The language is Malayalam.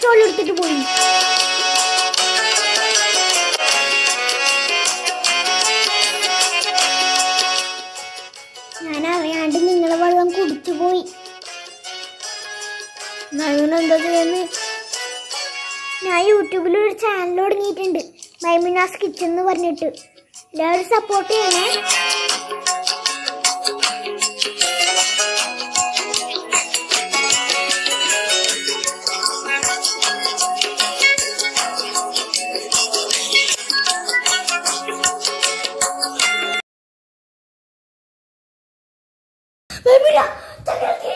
ഷോൾ എടുത്തിട്ട് പോയി ഞാൻ അറിയാണ്ട് നിങ്ങളെ വെള്ളം കുടിച്ചു പോയി മൈമുന എന്താ ചെയ്യുന്നത് ഞാൻ യൂട്യൂബിൽ ഒരു ചാനൽ തുടങ്ങിയിട്ടുണ്ട് മൈമുനാസ് കിച്ചൺ എന്ന് പറഞ്ഞിട്ട് എല്ലാവരും സപ്പോർട്ട് ചെയ്യണേ മൈമുന, ചക്രവർത്തി